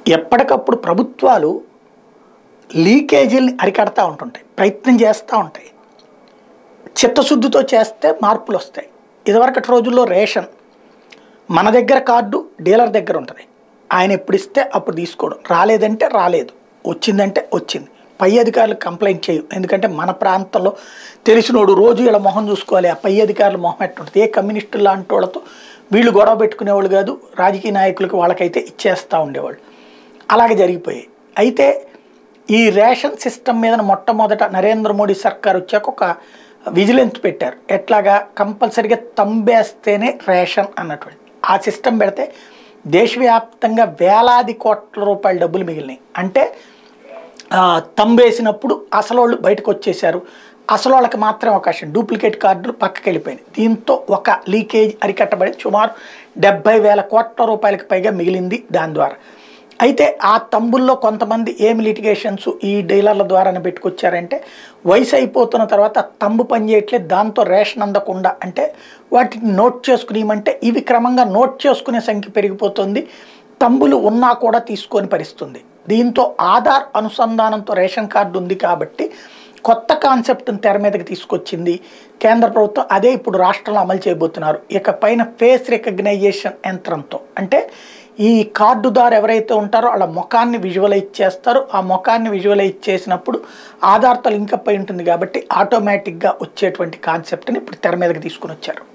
ఎప్పటికప్పుడు ప్రభుత్వాలు లీకేజీల్ని అరికడతా ఉంటుంటాయి ప్రయత్నం చేస్తూ ఉంటాయి చిత్తశుద్ధితో చేస్తే మార్పులు వస్తాయి ఇదివరకటి రోజుల్లో రేషన్ మన దగ్గర కార్డు డీలర్ దగ్గర ఉంటుంది ఆయన ఎప్పుడు ఇస్తే అప్పుడు తీసుకోవడం రాలేదంటే రాలేదు వచ్చిందంటే వచ్చింది పై అధికారులు కంప్లైంట్ చేయు ఎందుకంటే మన ప్రాంతంలో తెలిసినోడు రోజు ఇలా మొహం చూసుకోవాలి ఆ పై అధికారులు మొహం ఎట్టుంటుంది ఏ కమ్యూనిస్టులు లాంటి వాళ్ళతో వీళ్ళు గొడవ పెట్టుకునేవాళ్ళు కాదు రాజకీయ నాయకులకు వాళ్ళకైతే ఇచ్చేస్తూ ఉండేవాళ్ళు అలాగే జరిగిపోయాయి అయితే ఈ రేషన్ సిస్టమ్ మీద మొట్టమొదట నరేంద్ర మోడీ సర్కార్ వచ్చాక ఒక విజిలెన్స్ పెట్టారు ఎట్లాగా కంపల్సరిగా తంబేస్తేనే రేషన్ అన్నటువంటి ఆ సిస్టమ్ పెడితే దేశవ్యాప్తంగా వేలాది కోట్ల రూపాయల డబ్బులు మిగిలినాయి అంటే ఆ, తంబేసినప్పుడు అసలోళ్ళు బయటకు వచ్చేసారు అసలోళ్ళకి మాత్రమే అవకాశం డూప్లికేట్ కార్డులు పక్కకి వెళ్ళిపోయినాయి దీంతో ఒక లీకేజ్ అరికట్టబడి సుమారు డెబ్బై వేల కోట్ల రూపాయలకు పైగా మిగిలింది దాని ద్వారా అయితే ఆ తంబుల్లో కొంతమంది ఏమి లిటిగేషన్స్ ఈ డీలర్ల ద్వారానే పెట్టుకొచ్చారంటే వయసు అయిపోతున్న తర్వాత తంబు పనిచేయట్లేదు దాంతో రేషన్ అందకుండా అంటే వాటిని నోట్ చేసుకునేమంటే ఇవి క్రమంగా నోట్ చేసుకునే సంఖ్య పెరిగిపోతుంది తంబులు ఉన్నా కూడా తీసుకొని పరిస్తుంది దీంతో ఆధార్ అనుసంధానంతో రేషన్ కార్డు ఉంది కాబట్టి కొత్త కాన్సెప్ట్ని తెర మీదకి తీసుకొచ్చింది కేంద్ర ప్రభుత్వం అదే ఇప్పుడు రాష్ట్రంలో అమలు చేయబోతున్నారు ఇక పైన ఫేస్ రికగ్నైజేషన్ యంత్రంతో అంటే ఈ కార్డుదారు ఎవరైతే ఉంటారో వాళ్ళ ముఖాన్ని విజువలైజ్ చేస్తారో ఆ ముఖాన్ని విజువలైజ్ చేసినప్పుడు ఆధార్తో లింకప్ అయి ఉంటుంది కాబట్టి ఆటోమేటిక్గా వచ్చేటువంటి కాన్సెప్ట్ని ఇప్పుడు తెర మీదకి తీసుకుని వచ్చారు